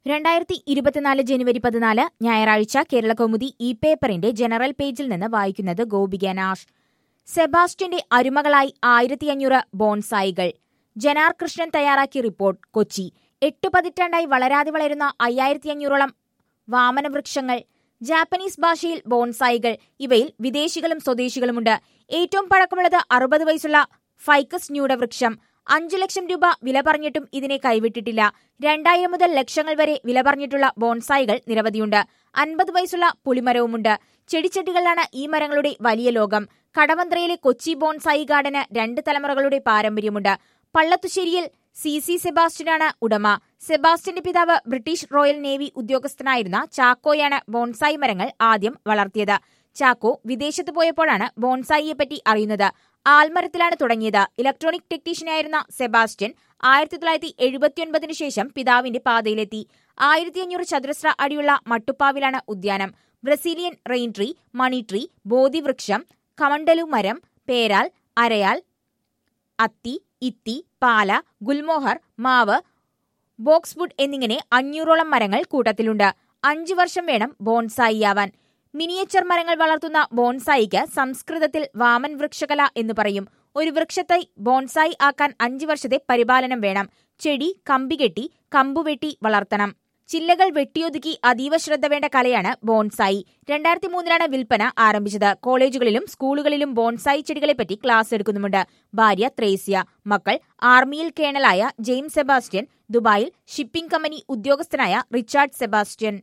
രണ്ടായിരത്തി ഇരുപത്തിനാല് ജനുവരി പതിനാല് ഞായറാഴ്ച കേരളകൗമുദി ഈ പേപ്പറിന്റെ ജനറൽ പേജിൽ നിന്ന് വായിക്കുന്നത് ഗോപിക നാഷ് സെബാസ്റ്റ്യന്റെ അരുമകളായി ആയിരത്തി അഞ്ഞൂറ് ബോൺസായികൾ ജനാർ കൃഷ്ണൻ തയ്യാറാക്കിയ റിപ്പോർട്ട് കൊച്ചി എട്ട് പതിറ്റാണ്ടായി വളരാതെ വളരുന്ന അയ്യായിരത്തി അഞ്ഞൂറോളം വാമനവൃക്ഷങ്ങൾ ജാപ്പനീസ് ഭാഷയിൽ ബോൺസായികൾ ഇവയിൽ വിദേശികളും സ്വദേശികളുമുണ്ട് ഏറ്റവും പഴക്കമുള്ളത് അറുപത് വയസ്സുള്ള ഫൈക്കസ് ന്യൂഡ വൃക്ഷം അഞ്ചു ലക്ഷം രൂപ വില പറഞ്ഞിട്ടും ഇതിനെ കൈവിട്ടിട്ടില്ല രണ്ടായിരം മുതൽ ലക്ഷങ്ങൾ വരെ വില പറഞ്ഞിട്ടുള്ള ബോൺസായികൾ നിരവധിയുണ്ട് അൻപത് വയസ്സുള്ള പുളിമരവുമുണ്ട് ചെടിച്ചട്ടികളിലാണ് ഈ മരങ്ങളുടെ വലിയ ലോകം കടവന്ത്രയിലെ കൊച്ചി ബോൺസായി ഗാർഡന് രണ്ട് തലമുറകളുടെ പാരമ്പര്യമുണ്ട് പള്ളത്തുശ്ശേരിയിൽ സി സി സെബാസ്റ്റ്യനാണ് ഉടമ സെബാസ്റ്റ്യന്റെ പിതാവ് ബ്രിട്ടീഷ് റോയൽ നേവി ഉദ്യോഗസ്ഥനായിരുന്ന ചാക്കോയാണ് ബോൺസായി മരങ്ങൾ ആദ്യം വളർത്തിയത് ചാക്കോ വിദേശത്ത് പോയപ്പോഴാണ് ബോൺസായിയെപ്പറ്റി അറിയുന്നത് ആൽമരത്തിലാണ് തുടങ്ങിയത് ഇലക്ട്രോണിക് ടെക്നീഷ്യനായിരുന്ന സെബാസ്റ്റ്യൻ ആയിരത്തി തൊള്ളായിരത്തി എഴുപത്തിയൊൻപതിനു ശേഷം പിതാവിന്റെ പാതയിലെത്തി ആയിരത്തി അഞ്ഞൂറ് ചതുരശ്ര അടിയുള്ള മട്ടുപ്പാവിലാണ് ഉദ്യാനം Brazilian rain tree money tree ബോധിവൃക്ഷം കമണ്ടലു മരം പേരാൽ അരയാൽ അത്തി ഇത്തി പാല ഗുൽമോഹർ മാവ് ബോക്സ്വുഡ് എന്നിങ്ങനെ അഞ്ഞൂറോളം മരങ്ങൾ കൂട്ടത്തിലുണ്ട് അഞ്ചു വർഷം വേണം ബോൺസായിയാവാൻ മിനിയേച്ചർ മരങ്ങൾ വളർത്തുന്ന ബോൺസായിക്ക് സംസ്കൃതത്തിൽ വാമൻ വൃക്ഷകല എന്ന് പറയും ഒരു വൃക്ഷത്തെ ബോൺസായി ആക്കാൻ അഞ്ചു വർഷത്തെ പരിപാലനം വേണം ചെടി കമ്പികെട്ടി കമ്പുവെട്ടി വളർത്തണം ചില്ലകൾ വെട്ടിയൊതുക്കി അതീവ ശ്രദ്ധ വേണ്ട കലയാണ് ബോൺസായി രണ്ടായിരത്തി മൂന്നിലാണ് വിൽപ്പന ആരംഭിച്ചത് കോളേജുകളിലും സ്കൂളുകളിലും ബോൺസായി ചെടികളെപ്പറ്റി ക്ലാസ് എടുക്കുന്നുമുണ്ട് ഭാര്യ ത്രേസ്യ മക്കൾ ആർമിയിൽ കേണലായ ജെയിംസ് സെബാസ്റ്റ്യൻ ദുബായിൽ ഷിപ്പിംഗ് കമ്പനി ഉദ്യോഗസ്ഥനായ റിച്ചാർഡ് സെബാസ്റ്റ്യൻ